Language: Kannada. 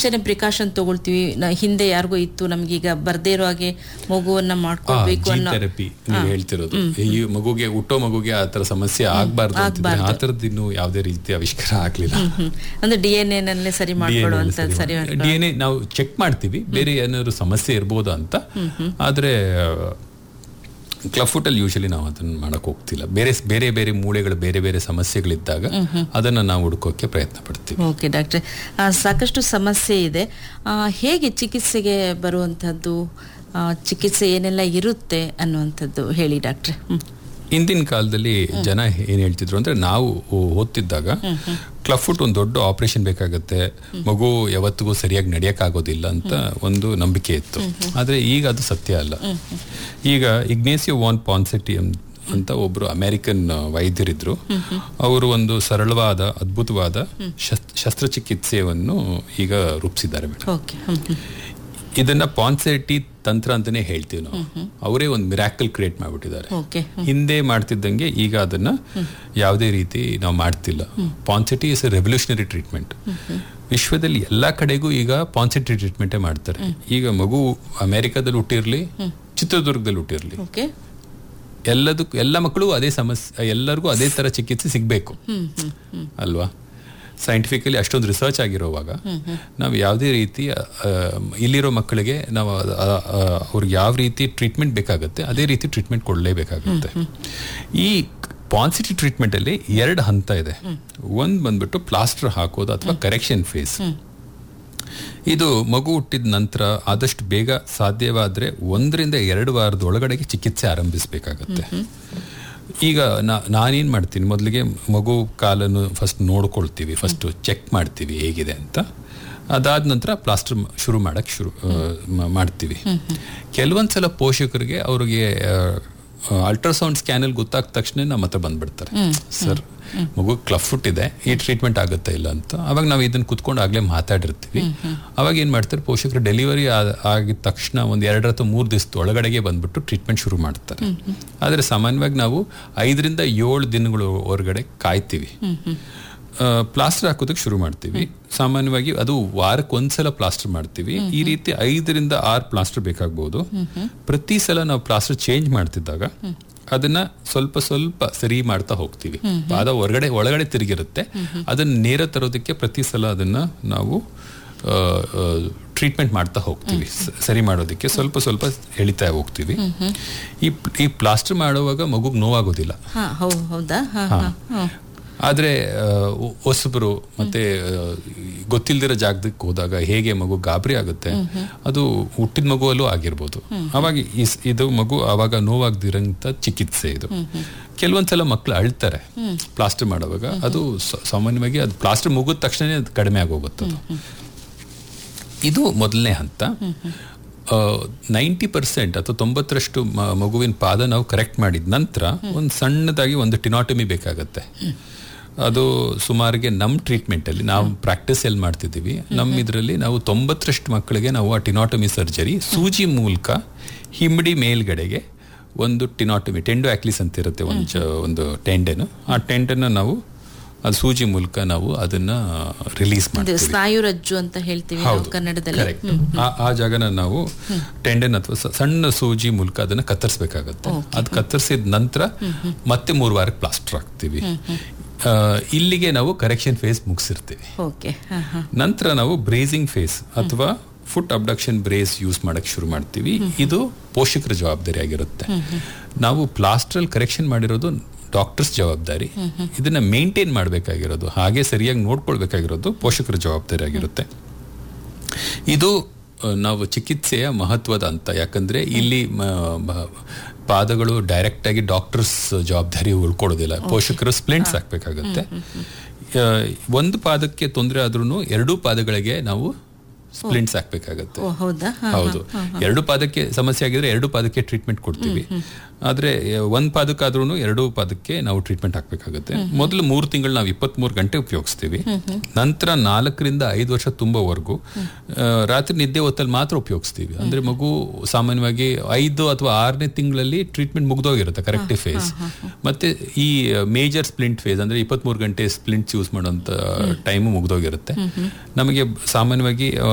ಮುಂಚೆನೆ ಪ್ರಿಕಾಷನ್ ತಗೊಳ್ತೀವಿ ನ- ಹಿಂದೆ ಯಾರಿಗೋ ಇತ್ತು ನಮ್ಗೀಗ ಬರ್ದೇ ಇರೋ ಹಾಗೆ ಮಗುವನ್ನ ಮಾಡ್ಕೊಳ್ಬೇಕು ಜೀನ್ ಅನ್ನೋ ಥೆರಪಿ ನೀವು ಹೇಳ್ತಿರೋದು ಈ ಮಗುಗೆ ಹುಟ್ಟೋ ಮಗುಗೆ ಆ ತರ ಸಮಸ್ಯೆ ಆಗ್ಬಾರ್ದು ಅಂತಿದ್ರೆ ಆ ತರದ್ದು ಇನ್ನು ಯಾವುದೇ ರೀತಿ ಆವಿಷ್ಕಾರ ಆಗ್ಲಿಲ್ಲ ಹ್ಮ್. ಅಂದ್ರೆ ಡಿ ಎನ್ ನಲ್ಲೇ ಸರಿ ಮಾಡ್ಕೊಳ್ಳುವಂತ ಸರಿ ಡಿ ಎನ್ ಎ ನಾವು ಚೆಕ್ ಮಾಡ್ತೀವಿ ಬೇರೆ ಏನಾದ್ರು ಸಮಸ್ಯೆ ಇರ್ಬೋದು ಅಂತ ಆದ್ರೆ ಕ್ಲಫುಟ್ ಅಲ್ಲಿ ಯೂಶಲಿ ನಾವು ಅದನ್ನ ಮಾಡಕ್ ಹೋಗ್ತಿಲ್ಲ ಬೇರೆ ಬೇರೆ ಬೇರೆ ಮೂಳೆಗಳು ಬೇರೆ ಬೇರೆ ಸಮಸ್ಯೆಗಳಿದ್ದಾಗ ಅದನ್ನ ನಾವು ಹುಡುಕೋಕೆ ಪ್ರಯತ್ನ ಪಡ್ತೀವಿ ಓಕೆ ಡಾಕ್ಟ್ರೆ ಆ, ಸಾಕಷ್ಟು ಸಮಸ್ಯೆ ಇದೆ ಆ, ಹೇಗೆ ಚಿಕಿತ್ಸೆಗೆ ಬರುವಂಥದ್ದು ಆ, ಚಿಕಿತ್ಸೆ ಏನೆಲ್ಲ ಇರುತ್ತೆ ಅನ್ನುವಂಥದ್ದು ಹೇಳಿ ಡಾಕ್ಟ್ರೆ ಹ್ಮ್. ಹಿಂದಿನ ಕಾಲದಲ್ಲಿ ಜನ ಏನ್ ಹೇಳ್ತಿದ್ರು ಅಂದ್ರೆ ನಾವು ಓ- ಓದ್ತಿದ್ದಾಗ ಕ್ಲಫುಟ್ ಒಂದು ದೊಡ್ಡ ಆಪರೇಷನ್ ಬೇಕಾಗತ್ತೆ ಮಗು ಯಾವತ್ತಿಗೂ ಸರಿಯಾಗಿ ನಡೆಯಕ್ ಆಗೋದಿಲ್ಲ ಅಂತ ಒಂದು ನಂಬಿಕೆ ಇತ್ತು ಆದ್ರೆ ಈಗ ಅದು ಸತ್ಯ ಅಲ್ಲ ಈಗ ಇಗ್ನೇಸಿಯೋ ವಾನ್ ಪಾನ್ಸೆಟಿ ಅಂತ ಒಬ್ರು ಅಮೆರಿಕನ್ ವೈದ್ಯರಿದ್ರು ಅವರು ಒಂದು ಸರಳವಾದ ಅದ್ಭುತವಾದ ಶಸ್- ಶಸ್ತ್ರಚಿಕಿತ್ಸೆಯನ್ನು ಈಗ ರೂಪಿಸಿದ್ದಾರೆ ಮೇಡಮ್ ಓಕೆ ಹ್ಮ್, ಹ್ಮ್. ಇದನ್ನ ಪಾನ್ಸೆಟಿ ತಂತ್ರ ಅಂತಾನೆ ಹೇಳ್ತೀವಿ ನಾವು ಅವರೇ ಒಂದು ಮಿರಾಕಲ್ ಕ್ರಿಯೇಟ್ ಮಾಡ್ಬಿಟ್ಟಿದ್ದಾರೆ ಓಕೆ ಹಿಂದೆ ಮಾಡ್ತಿದ್ದಂಗೆ ಈಗ ಅದನ್ನ ಯಾವುದೇ ರೀತಿ ನಾವು ಮಾಡ್ತಿಲ್ಲ Ponseti is a revolutionary treatment ವಿಶ್ವದಲ್ಲಿ ಎಲ್ಲಾ ಕಡೆಗೂ ಈಗ ಪಾನ್ಸಿಟಿ ಟ್ರೀಟ್ಮೆಂಟೇ ಮಾಡ್ತಾರೆ ಈಗ ಮಗು ಅಮೆರಿಕದಲ್ಲಿ ಹುಟ್ಟಿರ್ಲಿ ಚಿತ್ರದುರ್ಗದಲ್ಲಿ ಹುಟ್ಟಿರ್ಲಿ ಓಕೆ ಎಲ್ಲದಕ್ಕೂ ಎಲ್ಲ ಮಕ್ಕಳು ಅದೇ ಸಮಸ್ಯೆ ಎಲ್ಲರಿಗೂ ಅದೇ ತರ ಚಿಕಿತ್ಸೆ ಸಿಗ್ಬೇಕು ಅಲ್ವಾ ಸೈಂಟಿಫಿಕಲಿ ಅಷ್ಟೊಂದು ರಿಸರ್ಚ್ ಆಗಿರೋವಾಗ ನಾವು ಯಾವುದೇ ರೀತಿ ಆ, ಇಲ್ಲಿರೋ ಮಕ್ಕಳಿಗೆ ನಾವು ಅದ್- ಆ, ಆ, ಅವ್ರಿಗೆ ಯಾವ ರೀತಿ ಟ್ರೀಟ್ಮೆಂಟ್ ಬೇಕಾಗುತ್ತೆ ಅದೇ ರೀತಿ ಟ್ರೀಟ್ಮೆಂಟ್ ಕೊಡಲೇಬೇಕಾಗುತ್ತೆ ಈ ಪಾನ್ಸಿಟಿ ಟ್ರೀಟ್ಮೆಂಟ್ ಅಲ್ಲಿ ಎರಡು ಹಂತ ಇದೆ ಒಂದ್ ಬಂದ್ಬಿಟ್ಟು ಪ್ಲಾಸ್ಟರ್ ಹಾಕೋದು ಅಥವಾ ಕರೆಕ್ಷನ್ ಫೇಸ್ ಇದು ಮಗು ಹುಟ್ಟಿದ ನಂತರ ಆದಷ್ಟು ಬೇಗ ಸಾಧ್ಯವಾದ್ರೆ ಒಂದರಿಂದ ಎರಡು ವಾರದ ಒಳಗಡೆಗೆ ಚಿಕಿತ್ಸೆ ಆರಂಭಿಸಬೇಕಾಗತ್ತೆ ಈಗ ನಾ- ನಾನೇನ್ ಮಾಡ್ತೀನಿ ಮೊದಲಿಗೆ ಮಗು ಕಾಲನ್ನು ಫಸ್ಟ್ ನೋಡ್ಕೊಳ್ತೀವಿ ಫಸ್ಟ್ ಚೆಕ್ ಮಾಡ್ತೀವಿ ಹೇಗಿದೆ ಅಂತ ಅದಾದ ನಂತರ ಪ್ಲಾಸ್ಟರ್ ಶುರು ಮಾಡಕ್ ಶುರು ಆ, ಮ- ಮಾಡ್ತೀವಿ ಕೆಲವೊಂದ್ಸಲ ಪೋಷಕರಿಗೆ ಅವ್ರಿಗೆ ಅಲ್ಟ್ರಾಸೌಂಡ್ ಸ್ಕ್ಯಾನಲ್ಲಿ ಗೊತ್ತಾದ ತಕ್ಷಣ ನಮ್ಮ ಹತ್ರ ಬಂದ್ಬಿಡ್ತಾರೆ ಸರ್ ಮಗು ಕ್ಲಫ್ಟ್ ಇದೆ ಈ ಟ್ರೀಟ್ಮೆಂಟ್ ಆಗುತ್ತಾ ಇಲ್ಲ ಅಂತ ಅವಾಗ ನಾವು ಇದನ್ನ ಕುತ್ಕೊಂಡು ಆಗ್ಲೇ ಮಾತಾಡಿರ್ತೀವಿ ಅವಾಗ ಏನ್ ಮಾಡ್ತಾರೆ ಪೋಷಕರು ಡೆಲಿವರಿ ಆಗಿದ ತಕ್ಷಣ ಒಂದ್ ಎರಡರ ಅಥವಾ ಮೂರು ದಿವಸದ ಒಳಗಡೆಗೆ ಬಂದ್ಬಿಟ್ಟು ಟ್ರೀಟ್ಮೆಂಟ್ ಶುರು ಮಾಡ್ತಾರೆ ಆದ್ರೆ ಸಾಮಾನ್ಯವಾಗಿ ನಾವು ಐದರಿಂದ ಏಳು ದಿನಗಳ ಹೊರಗಡೆ ಕಾಯ್ತೀವಿ ಪ್ಲಾಸ್ಟರ್ ಹಾಕೋದಕ್ಕೆ ಶುರು ಮಾಡ್ತೀವಿ ಸಾಮಾನ್ಯವಾಗಿ ಅದು ವಾರಕ್ಕೆ ಒಂದ್ಸಲ ಪ್ಲಾಸ್ಟರ್ ಮಾಡ್ತೀವಿ ಈ ರೀತಿ ಐದರಿಂದ ಆರು ಪ್ಲಾಸ್ಟರ್ ಬೇಕಾಗ್ಬೋದು ಪ್ರತಿ ಸಲ ನಾವು ಪ್ಲಾಸ್ಟರ್ ಚೇಂಜ್ ಮಾಡ್ತಿದ್ದಾಗ ಅದನ್ನ ಸ್ವಲ್ಪ ಸ್ವಲ್ಪ ಸರಿ ಮಾಡ್ತಾ ಹೋಗ್ತೀವಿ ಪಾದ ಹೊರಗಡೆ ಒಳಗಡೆ ತಿರುಗಿರುತ್ತೆ ಅದನ್ನ ನೇರ ತರೋದಕ್ಕೆ ಪ್ರತಿ ಸಲ ಅದನ್ನ ನಾವು ಟ್ರೀಟ್ಮೆಂಟ್ ಮಾಡ್ತಾ ಹೋಗ್ತೀವಿ ಸ- ಸರಿ ಮಾಡೋದಕ್ಕೆ ಸ್ವಲ್ಪ ಸ್ವಲ್ಪ ಎಳಿತಾ ಹೋಗ್ತೀವಿ ಈ ಈ ಪ್ಲಾಸ್ಟರ್ ಮಾಡುವಾಗ ಮಗುಗ್ ನೋವಾಗೋದಿಲ್ಲ ಹಾ ಹೌ ಹೌದಾ ಹಾ ಹಾ ಹಾ ಆದ್ರೆ ಆ, ಒ- ಹೊಸಬರು ಮತ್ತೆ ಆ, ಗೊತ್ತಿಲ್ದಿರೋ ಜಾಗದಕ್ಕೆ ಹೋದಾಗ ಹೇಗೆ ಮಗು ಗಾಬರಿ ಆಗುತ್ತೆ ಅದು ಹುಟ್ಟಿದ ಮಗುವಲ್ಲೂ ಆಗಿರ್ಬೋದು ಅವಾಗ ಇಸ್- ಇದು ಮಗು ಆವಾಗ ನೋವಾಗ್ದಿರಂತ ಚಿಕಿತ್ಸೆ ಇದು ಕೆಲವೊಂದ್ಸಲ ಮಕ್ಳು ಅಳ್ತಾರೆ ಪ್ಲಾಸ್ಟರ್ ಮಾಡುವಾಗ ಅದು ಸ- ಸಾಮಾನ್ಯವಾಗಿ ಅದು ಪ್ಲಾಸ್ಟರ್ ಮುಗಿದ ತಕ್ಷಣ ಅದು ಕಡಿಮೆ ಆಗೋಗುತ್ತೆ ಅದು ಇದು ಮೊದಲನೇ ಹಂತ ನೈಂಟಿ ಪರ್ಸೆಂಟ್ ಅಥವಾ ತೊಂಬತ್ತರಷ್ಟು ಮ- ಮಗುವಿನ ಪಾದ ನಾವು ಕರೆಕ್ಟ್ ಮಾಡಿದ ನಂತರ ಒಂದು ಸಣ್ಣದಾಗಿ ಒಂದು ಟಿನಾಟಮಿ ಬೇಕಾಗತ್ತೆ ಅದು ಸುಮಾರಿಗೆ ನಮ್ಮ ಟ್ರೀಟ್ಮೆಂಟ್ ಅಲ್ಲಿ ನಾವು ಪ್ರಾಕ್ಟೀಸ್ ಎಲ್ಲಿ ಮಾಡ್ತಿದ್ದೀವಿ ನಮ್ಮ ಇದರಲ್ಲಿ ನಾವು ತೊಂಬತ್ತರಷ್ಟು ಮಕ್ಕಳಿಗೆ ನಾವು ಆ ಟಿನಾಟಮಿ ಸರ್ಜರಿ ಸೂಜಿ ಮೂಲಕ ಹಿಮ್ಮಡಿ ಮೇಲ್ಗಡೆಗೆ ಒಂದು ಟಿನಾಟಮಿ ಟೆಂಡೋ ಆಕ್ಲಿಸ್ ಅಂತ ಇರುತ್ತೆ ಒಂದು ಚ- ಒಂದು ಟೆಂಡನ್ ಆ ಟೆಂಡನ್ ನಾವು ಅದು ಸೂಜಿ ಮೂಲಕ ನಾವು ಅದನ್ನ ರಿಲೀಸ್ ಇದು ಮಾಡ್ತೀವಿ ಸ್ನಾಯು ರಜ್ಜು ಅಂತ ಹೇಳ್ತೀವಿ ನಾವು ಹೌದು ಕನ್ನಡದಲ್ಲಿ correct. ಆ- ಆ ಜಾಗನ ನಾವು ಟೆಂಡನ್ ಅಥವಾ ಸ- ಸಣ್ಣ ಸೂಜಿ ಮೂಲಕ ಅದನ್ನ ಕತ್ತರಿಸಬೇಕಾಗತ್ತೆ ಅದು ಕತ್ತರಿಸಿದ ನಂತರ ಮತ್ತೆ ಮೂರು ವಾರಕ್ಕೆ ಪ್ಲಾಸ್ಟರ್ ಹಾಕ್ತೀವಿ ಆ, ಇಲ್ಲಿಗೆ ನಾವು ಕರೆಕ್ಷನ್ ಫೇಸ್ ಮುಗಿಸಿರ್ತೀವಿ ಓಕೆ ಹಾ ಹಾ ನಂತರ ನಾವು ಬ್ರೇಸಿಂಗ್ ಫೇಸ್ ಅಥವಾ ಫುಟ್ ಅಬ್ಡಕ್ಷನ್ ಬ್ರೇಸ್ ಯೂಸ್ ಮಾಡಕ್ ಶುರು ಮಾಡ್ತೀವಿ ಇದು ಪೋಷಕರ ಜವಾಬ್ದಾರಿ ಆಗಿರುತ್ತೆ ನಾವು ಪ್ಲಾಸ್ಟ್ರಲ್ ಕರೆಕ್ಷನ್ ಮಾಡಿರೋದು ಡಾಕ್ಟರ್ಸ್ ಜವಾಬ್ದಾರಿ ಇದನ್ನ ಮೇಂಟೈನ್ ಮಾಡಬೇಕಾಗಿರೋದು ಹಾಗೆ ಸರಿಯಾಗಿ ನೋಡ್ಕೊಳ್ಬೇಕಾಗಿರೋದು ಪೋಷಕರ ಜವಾಬ್ದಾರಿ ಆಗಿರುತ್ತೆ ಇದು ಆ, ನಾವು ಚಿಕಿತ್ಸೆಯ ಮಹತ್ವದ ಅಂತ ಯಾಕಂದ್ರೆ ಇಲ್ಲಿ ಮ- ಬ- ಪಾದಗಳು ಡೈರೆಕ್ಟ್ ಆಗಿ ಡಾಕ್ಟರ್ಸ್ ಜವಾಬ್ದಾರಿ ಉಳ್ಕೊಳ್ಳೋದಿಲ್ಲ ಪೋಷಕರು ಸ್ಪ್ಲಿಂಟ್ಸ್ ಹಾಕ್ಬೇಕಾಗತ್ತೆ ಆ, ಒಂದು ಪಾದಕ್ಕೆ ತೊಂದರೆ ಆದ್ರೂ ಎರಡೂ ಪಾದಗಳಿಗೆ ನಾವು ಸ್ಪ್ಲಿಂಟ್ಸ್ ಹಾಕ್ಬೇಕಾಗತ್ತೆ ಓ ಹೌದಾ ಹಾ ಹೌದು ಎರಡು ಪಾದಕ್ಕೆ ಸಮಸ್ಯೆ ಆಗಿದ್ರೆ ಎರಡು ಪಾದಕ್ಕೆ ಟ್ರೀಟ್ಮೆಂಟ್ ಕೊಡ್ತೀವಿ ಆದ್ರೆ ಎ- ಒಂದ್ ಪಾದಕ್ಕಾದ್ರೂ ಎರಡು ಪಾದಕ್ಕೆ ನಾವು ಟ್ರೀಟ್ಮೆಂಟ್ ಹಾಕ್ಬೇಕಾಗುತ್ತೆ ಮೊದಲು ಮೂರು ತಿಂಗಳು ನಾವು ಇಪ್ಪತ್ಮೂರು ಗಂಟೆ ಉಪಯೋಗಿಸ್ತೀವಿ ನಂತರ ನಾಲ್ಕರಿಂದ ಐದು ವರ್ಷ ತುಂಬವರೆಗೂ ಆ, ರಾತ್ರಿ ನಿದ್ದೆ ಹೊತ್ತಲ್ಲಿ ಮಾತ್ರ ಉಪಯೋಗಿಸ್ತೀವಿ ಅಂದ್ರೆ ಮಗು ಸಾಮಾನ್ಯವಾಗಿ ಐದು ಅಥವಾ ಆರನೇ ತಿಂಗಳಲ್ಲಿ ಟ್ರೀಟ್ಮೆಂಟ್ ಮುಗ್ದೋಗಿರುತ್ತೆ ಕರೆಕ್ಟಿವ್ ಫೇಸ್ ಮತ್ತೆ ಈ ಮೇಜರ್ ಸ್ಪ್ಲಿಂಟ್ ಫೇಸ್ ಅಂದ್ರೆ ಇಪ್ಪತ್ಮೂರು ಗಂಟೆ ಸ್ಪ್ಲಿಂಟ್ಸ್ ಯೂಸ್ ಮಾಡೋಂಥ ಟೈಮು ಮುಗ್ದೋಗಿರುತ್ತೆ ನಮಗೆ ಸಾಮಾನ್ಯವಾಗಿ ಆ,